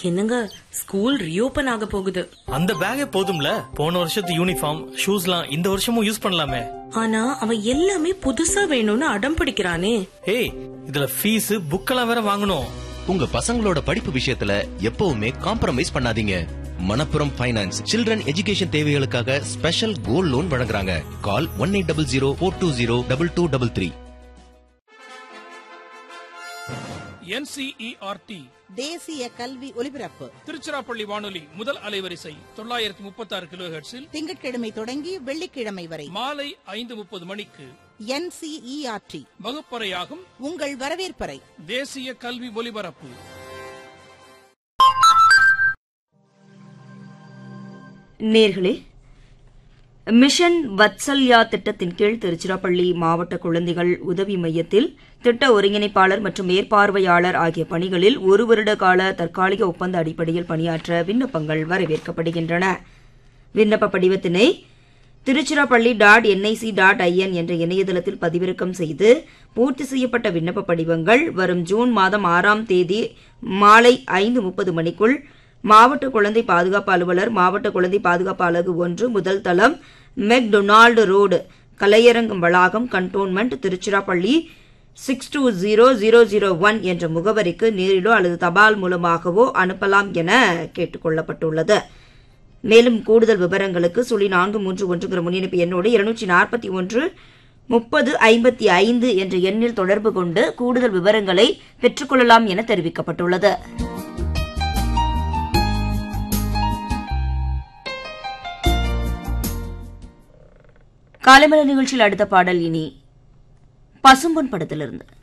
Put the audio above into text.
என்னங்க school reopen ஆக போகுது அந்த பேக்கே போதும்ல போன வருஷத்து யூனிஃபார்ம் ஷூஸ்லாம் இந்த வருஷமும் யூஸ் பண்ணலாமே ஆனா அவன் எல்லாமே புதுசா வேணும்னு அடம் பிடிக்கிறானே ஏய் இதுல ஃபீஸ் புக்கெல்லாம் வேற வாங்கணும் உங்க பசங்களோட படிப்பு விஷயத்துல எப்பவுமே காம்ப்ரமைஸ் பண்ணாதீங்க மணப்புரம் ஃபைனான்ஸ் சில்ட்ரன் எஜுகேஷன் தேவைகளுக்காக ஸ்பெஷல் கோல்ட் லோன் வழங்குறாங்க call one eight double zero four two zero double two double three NCERT தேசிய கல்வி ஒலிபரப்பு திருச்சிராப்பள்ளி வானொலி முதல் அலைவரிசை தொள்ளாயிரத்தி முப்பத்தி ஆறு கிலோ திங்கட்கிழமை தொடங்கி வெள்ளிக்கிழமை வரை மாலை ஐந்து முப்பது மணிக்கு என்சிஇஆர்டி வகுப்பறையாகும் உங்கள் வரவேற்பறை தேசிய கல்வி ஒலிபரப்பு நேர்களே மிஷன் வத்சல்யா திட்டத்தின் கீழ் திருச்சிராப்பள்ளி மாவட்ட குழந்தைகள் உதவி மையத்தில் திட்ட ஒருங்கிணைப்பாளர் மற்றும் மேற்பார்வையாளர் ஆகிய பணிகளில் ஒரு வருட கால தற்காலிக ஒப்பந்த அடிப்படையில் பணியாற்ற விண்ணப்பங்கள் வரவேற்கப்படுகின்றன விண்ணப்ப படிவத்தினை Tiruchirappalli dot NIC dot IN என்ற இணையதளத்தில் பதிவிறக்கம் செய்து பூர்த்தி செய்யப்பட்ட விண்ணப்ப படிவங்கள் வரும் ஜூன் மாதம் ஆறாம் தேதி மாலை ஐந்து முப்பது மணிக்குள் மாவட்ட குழந்தை பாதுகாப்பு அலுவலர் மாவட்ட குழந்தை பாதுகாப்பு அலகு ஒன்று முதல் தளம் மெக்டொனால்டு ரோடு கலையரங்கம் வளாகம் cantonment Tiruchirappalli six two zero zero zero one என்ற முகவரிக்கு நேரிலோ அல்லது தபால் மூலமாகவோ அனுப்பலாம் என கேட்டுக் கொள்ளப்பட்டுள்ளது மேலும் கூடுதல் விவரங்களுக்கு சுழி நான்கு மூன்று ஒன்றுங்கிற முன்னிணைப்பு எண்ணோடு இருநூற்றி நாற்பத்தி ஒன்று முப்பது ஐம்பத்தி ஐந்து என்ற எண்ணில் தொடர்பு கொண்டு கூடுதல் விவரங்களை பெற்றுக்கொள்ளலாம் என தெரிவிக்கப்பட்டுள்ளது காலைமலை நிகழ்ச்சியில் அடுத்த பாடல் இனி பசும்பொன் படத்திலிருந்து